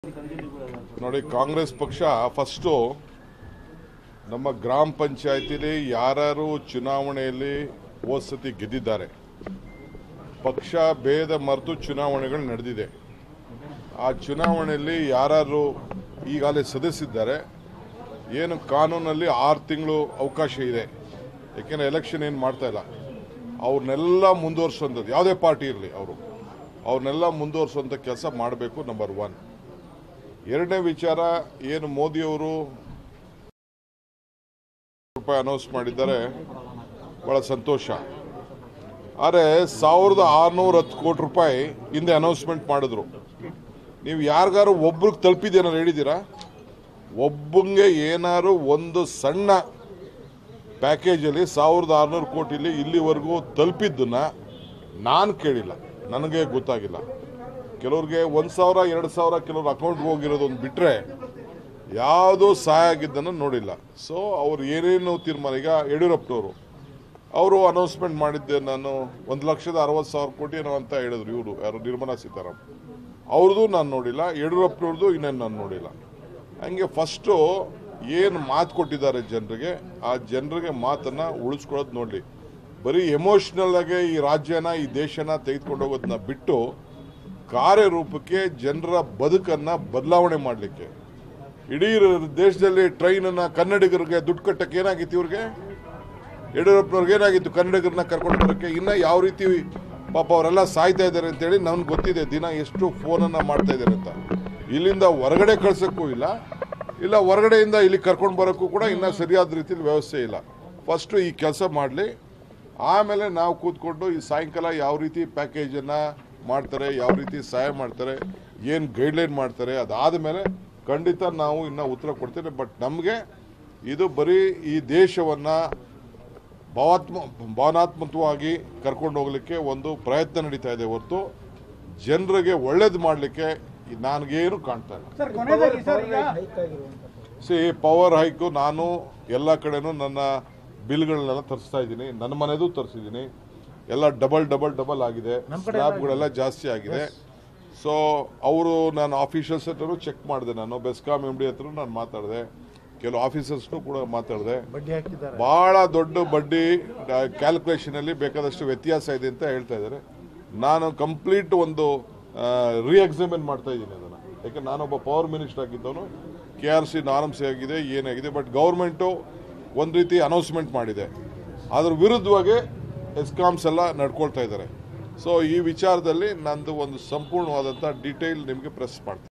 ನೋಡಿ ಕಾಂಗ್ರೆಸ್ ಪಕ್ಷ ಫಸ್ಟು ನಮ್ಮ ಗ್ರಾಮ ಪಂಚಾಯತಿಲಿ ಯಾರು ಚುನಾವಣೆಯಲ್ಲಿ ಹೋದ್ ಸತಿ ಗೆದ್ದಿದ್ದಾರೆ ಪಕ್ಷ ಭೇದ ಮರೆತು ಚುನಾವಣೆಗಳು ನಡೆದಿದೆ ಆ ಚುನಾವಣೆಯಲ್ಲಿ ಯಾರು ಈಗಾಗಲೇ ಸದಸ್ಯರಿದ್ದಾರೆ ಏನು ಕಾನೂನಲ್ಲಿ ಆರು ತಿಂಗಳು ಅವಕಾಶ ಇದೆ ಯಾಕೆಂದರೆ ಎಲೆಕ್ಷನ್ ಏನು ಮಾಡ್ತಾ ಇಲ್ಲ ಅವ್ರನ್ನೆಲ್ಲ ಮುಂದುವರ್ಸೋಂಥದ್ದು ಯಾವುದೇ ಪಾರ್ಟಿ ಇರಲಿ ಅವರು ಅವ್ರನ್ನೆಲ್ಲ ಮುಂದುವರ್ಸುವಂಥ ಕೆಲಸ ಮಾಡಬೇಕು ನಂಬರ್ ಒನ್ ಎರಡನೇ ವಿಚಾರ ಏನು ಮೋದಿಯವರು ರೂಪಾಯಿ ಅನೌನ್ಸ್ ಮಾಡಿದ್ದಾರೆ ಬಹಳ ಸಂತೋಷ ಆದರೆ ಸಾವಿರದ ಆರುನೂರ ಹತ್ತು ಕೋಟಿ ರೂಪಾಯಿ ಹಿಂದೆ ಅನೌನ್ಸ್ಮೆಂಟ್ ಮಾಡಿದ್ರು ನೀವು ಯಾರಿಗಾರು ಒಬ್ರಿಗೆ ತಲುಪಿದೇನಾರು ಹೇಳಿದ್ದೀರಾ ಒಬ್ಬಂಗೆ ಏನಾರು ಒಂದು ಸಣ್ಣ ಪ್ಯಾಕೇಜಲ್ಲಿ ಸಾವಿರದ ಆರುನೂರು ಕೋಟಿಲಿ ಇಲ್ಲಿವರೆಗೂ ತಲುಪಿದ್ದನ್ನ ನಾನು ಕೇಳಿಲ್ಲ ನನಗೆ ಗೊತ್ತಾಗಿಲ್ಲ ಕೆಲವ್ರಿಗೆ ಒಂದು ಸಾವಿರ ಎರಡು ಸಾವಿರ ಕೆಲವ್ರ ಅಕೌಂಟ್ಗೆ ಹೋಗಿರೋದು ಒಂದು ಬಿಟ್ಟರೆ ಯಾವುದೂ ಸಹಾಯ ಆಗಿದ್ದನ್ನು ನೋಡಿಲ್ಲ ಸೊ ಅವ್ರು ಏನೇನು ತೀರ್ಮಾನ ಈಗ ಯಡಿಯೂರಪ್ಪನವರು ಅವರು ಅನೌನ್ಸ್ಮೆಂಟ್ ಮಾಡಿದ್ದೆ ನಾನು ಒಂದು ಲಕ್ಷದ ಅರವತ್ತು ಸಾವಿರ ಕೋಟಿ ಏನೋ ಅಂತ ಹೇಳಿದ್ರು ಇವರು ಯಾರು ನಿರ್ಮಲಾ ಸೀತಾರಾಮನ್ ಅವ್ರದ್ದು ನಾನು ನೋಡಿಲ್ಲ ಯಡಿಯೂರಪ್ಪನವ್ರದ್ದು ಇನ್ನೇನು ನಾನು ನೋಡಿಲ್ಲ ಹಂಗೆ ಫಸ್ಟು ಏನು ಮಾತು ಕೊಟ್ಟಿದ್ದಾರೆ ಜನರಿಗೆ ಆ ಜನರಿಗೆ ಮಾತನ್ನು ಉಳಿಸ್ಕೊಳ್ಳೋದು ನೋಡಲಿ ಬರೀ ಎಮೋಷ್ನಲ್ ಆಗಿ ಈ ರಾಜ್ಯನ ಈ ದೇಶನ ತೆಗೆದುಕೊಂಡು ಹೋಗೋದನ್ನ ಬಿಟ್ಟು ಕಾರ್ಯರೂಪಕ್ಕೆ ಜನರ ಬದುಕನ್ನು ಬದಲಾವಣೆ ಮಾಡಲಿಕ್ಕೆ ಇಡೀ ದೇಶದಲ್ಲಿ ಟ್ರೈನನ್ನು ಕನ್ನಡಿಗರಿಗೆ ದುಡ್ಡು ಕಟ್ಟಕ್ಕೆ ಏನಾಗಿತ್ತು ಇವ್ರಿಗೆ ಯಡಿಯೂರಪ್ಪನವ್ರಿಗೆ ಏನಾಗಿತ್ತು ಕನ್ನಡಿಗರನ್ನ ಕರ್ಕೊಂಡು ಬರೋಕ್ಕೆ ಇನ್ನು ಯಾವ ರೀತಿ ಪಾಪ ಅವರೆಲ್ಲ ಸಾಯ್ತಾ ಇದ್ದಾರೆ ಅಂತೇಳಿ ನನ್ಗೆ ಗೊತ್ತಿದೆ ದಿನ ಎಷ್ಟು ಫೋನನ್ನು ಮಾಡ್ತಾ ಇದ್ದಾರೆ ಅಂತ ಇಲ್ಲಿಂದ ಹೊರಗಡೆ ಕಳ್ಸೋಕ್ಕೂ ಇಲ್ಲ ಇಲ್ಲ ಹೊರಗಡೆಯಿಂದ ಇಲ್ಲಿ ಕರ್ಕೊಂಡು ಬರೋಕ್ಕೂ ಕೂಡ ಇನ್ನೂ ಸರಿಯಾದ ರೀತಿಯಲ್ಲಿ ವ್ಯವಸ್ಥೆ ಇಲ್ಲ ಫಸ್ಟು ಈ ಕೆಲಸ ಮಾಡಲಿ ಆಮೇಲೆ ನಾವು ಕೂತ್ಕೊಂಡು ಈ ಸಾಯಂಕಾಲ ಯಾವ ರೀತಿ ಪ್ಯಾಕೇಜನ್ನು ಮಾಡ್ತಾರೆ ಯಾವ ರೀತಿ ಸಹಾಯ ಮಾಡ್ತಾರೆ ಏನು ಗೈಡ್ಲೈನ್ ಮಾಡ್ತಾರೆ ಅದಾದ ಮೇಲೆ ಖಂಡಿತ ನಾವು ಇನ್ನೂ ಉತ್ತರ ಕೊಡ್ತೇವೆ ಬಟ್ ನಮಗೆ ಇದು ಬರೀ ಈ ದೇಶವನ್ನು ಭಾವಾತ್ಮ ಭಾವನಾತ್ಮಕವಾಗಿ ಕರ್ಕೊಂಡು ಹೋಗ್ಲಿಕ್ಕೆ ಒಂದು ಪ್ರಯತ್ನ ನಡೀತಾ ಇದೆ ಹೊರತು ಜನರಿಗೆ ಒಳ್ಳೇದು ಮಾಡಲಿಕ್ಕೆ ನನಗೇನು ಕಾಣ್ತಾ ಇಲ್ಲ ಸರ್ ಕೊನೆಯದಾಗಿ ಸರ್ ಈಗ ಸಿ ಪವರ್ ಹೈಕು ನಾನು ಎಲ್ಲ ಕಡೆನೂ ನನ್ನ ಬಿಲ್ಗಳನ್ನೆಲ್ಲ ತರಿಸ್ತಾ ಇದ್ದೀನಿ ನನ್ನ ಮನೆದು ತರಿಸಿದ್ದೀನಿ ಎಲ್ಲ ಡಬಲ್ ಡಬಲ್ ಡಬಲ್ ಆಗಿದೆ ಸ್ಲ್ಯಾಬ್ಗಳೆಲ್ಲ ಜಾಸ್ತಿ ಆಗಿದೆ ಸೊ ಅವರು ನಾನು ಆಫೀಷಿಯಲ್ಸ್ ಹತ್ರನೂ ಚೆಕ್ ಮಾಡಿದೆ ನಾನು ಬೆಸ್ಕಾಂ ಎಮ್ ಡಿ ಹತ್ರ ನಾನು ಮಾತಾಡಿದೆ ಕೆಲವು ಆಫೀಸರ್ಸ್ನು ಕೂಡ ಮಾತಾಡಿದೆ ಬಡ್ಡಿ ಹಾಕಿದ್ದಾರೆ ಬಹಳ ದೊಡ್ಡ ಬಡ್ಡಿ ಕ್ಯಾಲ್ಕುಲೇಷನ್ ಅಲ್ಲಿ ಬೇಕಾದಷ್ಟು ವ್ಯತ್ಯಾಸ ಇದೆ ಅಂತ ಹೇಳ್ತಾ ಇದ್ದಾರೆ ನಾನು ಕಂಪ್ಲೀಟ್ ಒಂದು ರೀ ಎಕ್ಸಾಮಿನ್ ಮಾಡ್ತಾ ಇದ್ದೀನಿ ಅದನ್ನು ಯಾಕೆ ನಾನೊಬ್ಬ ಪವರ್ ಮಿನಿಸ್ಟರ್ ಆಗಿದ್ದವನು ಕೆ ಆರ್ ಸಿ ನಾರ್ಮ್ಸ್ ಆಗಿದೆ ಏನಾಗಿದೆ ಬಟ್ ಗೌರ್ಮೆಂಟು ಒಂದು ರೀತಿ ಅನೌನ್ಸ್ಮೆಂಟ್ ಮಾಡಿದೆ ಅದ್ರ ವಿರುದ್ಧವಾಗಿ ಎಸ್ಕಾಮ್ಸ್ ಎಲ್ಲ ನಡ್ಕೊಳ್ತಾ ಇದ್ದಾರೆ ಸೊ ಈ ವಿಚಾರದಲ್ಲಿ ನಂದು ಒಂದು ಸಂಪೂರ್ಣವಾದಂಥ ಡೀಟೇಲ್ ನಿಮಗೆ ಪ್ರೆಸ್ ಮಾಡ್ತೀನಿ